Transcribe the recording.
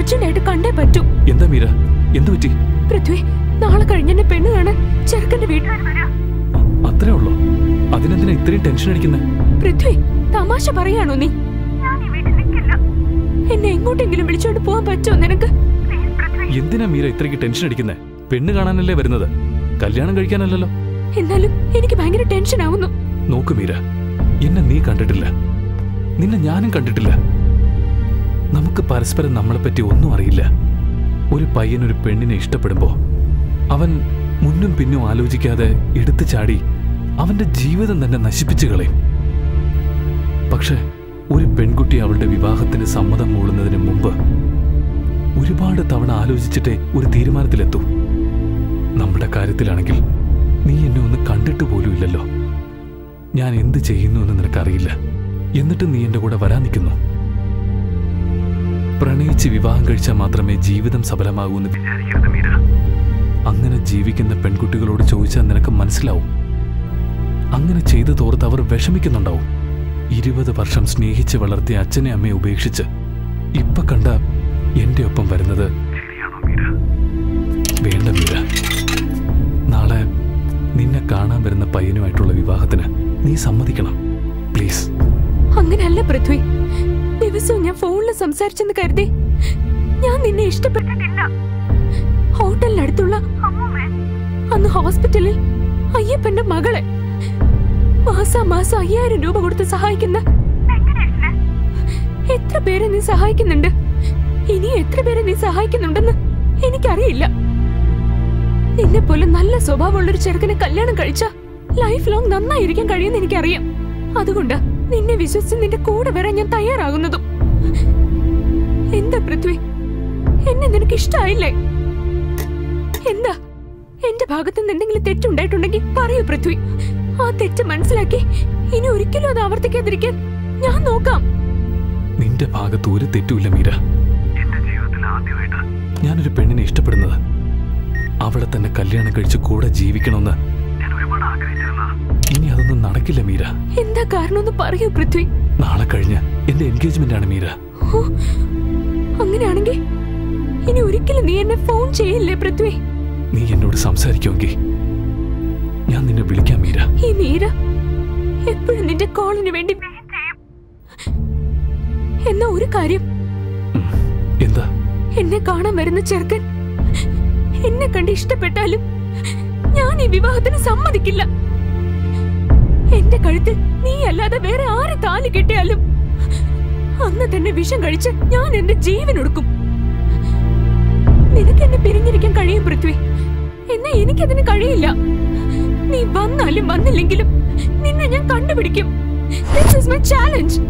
Urgent ആയിട്ട് കണ്ടേ പറ്റൂ എന്താ മീര എന്തു പറ്റി പൃഥ്വി നാളെ കഴിഞ്ഞ എന്നെ പെണ്ണ് കാണാൻ ചെറുക്കന്റെ വീട്ടിൽ അത്രേ ഉള്ളൂ അതിനെന്തിനാ ഇത്രയും ടെൻഷൻ അടിക്കുന്നത് പൃഥ്വി തമാശ പറയാണോ നീ എന്നെ എങ്ങോട്ടെങ്കിലും വിളിച്ചോണ്ട് പോകാൻ പറ്റുമോ നിനക്ക് എന്തിനാ മീര ഇത്രയ്ക്ക് ടെൻഷൻ അടിക്കുന്നത് പെണ്ണ് കാണാനല്ലേ വരുന്നത് കല്യാണം കഴിക്കാനല്ലല്ലോ എന്നാലും എനിക്ക് ഭയങ്കര ടെൻഷൻ ആവുന്നു നോക്ക് മീര എന്നെ നീ കണ്ടിട്ടില്ല നിന്നെ ഞാനും കണ്ടിട്ടില്ല നമുക്ക് പരസ്പരം നമ്മളെപ്പറ്റി ഒന്നും അറിയില്ല ഒരു പയ്യൻ ഒരു പെണ്ണിനെ ഇഷ്ടപ്പെടുമ്പോ അവൻ മുന്നും പിന്നും ആലോചിക്കാതെ എടുത്തു ചാടി അവന്റെ ജീവിതം തന്നെ നശിപ്പിച്ചു കളയും പക്ഷെ ഒരു പെൺകുട്ടി അവളുടെ വിവാഹത്തിന് സമ്മതം മൂളുന്നതിന് മുമ്പ് ഒരുപാട് തവണ ആലോചിച്ചിട്ടേ ഒരു തീരുമാനത്തിലെത്തൂ നമ്മുടെ കാര്യത്തിലാണെങ്കിൽ നീ എന്നെ ഒന്ന് കണ്ടിട്ട് പോലും ഇല്ലല്ലോ ഞാൻ എന്ത് ചെയ്യുന്നു എന്ന് നിനക്കറിയില്ല എന്നിട്ട് നീ എന്റെ കൂടെ വരാൻ നിൽക്കുന്നു പ്രണയിച്ച് വിവാഹം കഴിച്ചാൽ മാത്രമേ ജീവിതം സഫലമാകൂ എന്ന് വിചാരിക്കരുത് മീര അങ്ങനെ ജീവിക്കുന്ന പെൺകുട്ടികളോട് ചോദിച്ചാൽ നിനക്ക് മനസ്സിലാവും അങ്ങനെ ചെയ്തു തോർത്ത് അവർ വിഷമിക്കുന്നുണ്ടാവും ഇരുപത് വർഷം സ്നേഹിച്ച് വളർത്തിയ അച്ഛനെ അമ്മയെ ഉപേക്ഷിച്ച് ഇപ്പൊ കണ്ട എന്റെ ഒപ്പം വരുന്നത് വേണ്ട മീര നാളെ നിന്നെ കാണാൻ വരുന്ന പയ്യനുമായിട്ടുള്ള വിവാഹത്തിന് നീ സമ്മതിക്കണം പ്ലീസ് അങ്ങനെയല്ല പൃഥ്വി ദിവസവും ഞാൻ ഫോണിൽ സംസാരിച്ചെന്ന് കരുതി ഞാൻ നിന്നെ ഇഷ്ടപ്പെട്ടിട്ടില്ല ഹോട്ടലിനടുത്തുള്ള അന്ന് ഹോസ്പിറ്റലിൽ അയ്യപ്പന്റെ മകളെ മാസാ മാസം അയ്യായിരം രൂപ കൊടുത്ത് സഹായിക്കുന്ന എത്ര പേരെ നീ സഹായിക്കുന്നുണ്ട് ഇനി എത്ര പേരെ നീ സഹായിക്കുന്നുണ്ടെന്ന് എനിക്കറിയില്ല നിന്നെ പോലെ നല്ല സ്വഭാവമുള്ള ഒരു ചെറുക്കനെ കല്യാണം കഴിച്ച ലൈഫ് ലോങ് നന്നായിരിക്കാൻ കഴിയുമെന്ന് എനിക്കറിയാം അതുകൊണ്ട് നിന്നെ വിശ്വസിച്ച് നിന്റെ കൂടെ വരാൻ ഞാൻ തയ്യാറാകുന്നതും എന്താ പൃഥ്വി എന്നെ നിനക്ക് ഇഷ്ടായില്ലേ എന്താ എന്റെ ഭാഗത്ത് നിന്ന് എന്തെങ്കിലും തെറ്റുണ്ടായിട്ടുണ്ടെങ്കിൽ പറയൂ പൃഥ്വി ആ തെറ്റ് മനസ്സിലാക്കി ഇനി ഒരിക്കലും അത് ആവർത്തിക്കാതിരിക്കാൻ ഞാൻ നോക്കാം നിന്റെ ഭാഗത്ത് ഒരു തെറ്റുമില്ല മീര ഞാനൊരു പെണ്ണിനെ ഇഷ്ടപ്പെടുന്നത് അവളെ തന്നെ കല്യാണം കഴിച്ച് കൂടെ ജീവിക്കണമെന്ന് ഇനി അതൊന്നും നടക്കില്ല മീര എന്താ കാരണമെന്ന് പറയൂ പൃഥ്വി നാളെ കഴിഞ്ഞ് എന്റെ എൻഗേജ്മെന്റ് ആണ് മീര ഹോ, അങ്ങനെയാണെങ്കിൽ ഇനി ഒരിക്കലും നീ എന്നെ ഫോൺ ചെയ്യില്ലേ പൃഥ്വി നീ എന്നോട് സംസാരിക്കുമെങ്കിൽ ഞാൻ നിന്നെ വിളിക്കാം മീര ഈ മീര എപ്പോഴും നിന്റെ കോളിന് വേണ്ടി wait ചെയ്യും. എന്നാ ഒരു കാര്യം ഉം. എന്താ എന്നെ കാണാൻ വരുന്ന ചെറുക്കൻ എന്നെ കണ്ട് ഇഷ്ടപ്പെട്ടാലും ഞാൻ ഈ വിവാഹത്തിന് സമ്മതിക്കില്ല എന്റെ കഴുത്തിൽ നീ അല്ലാതെ വേറെ ആര് താലി കെട്ടിയാലും അന്ന് തന്നെ വിഷം കഴിച്ച് ഞാൻ എന്റെ ജീവൻ ഒടുക്കും നിനക്ക് എന്നെ പിരിഞ്ഞിരിക്കാൻ കഴിയും പൃഥ്വി എന്നാ എനിക്കതിന് കഴിയില്ല നീ വന്നാലും വന്നില്ലെങ്കിലും നിന്നെ ഞാൻ കണ്ടുപിടിക്കും ദിസ് ഇസ് മൈ ചാലഞ്ച്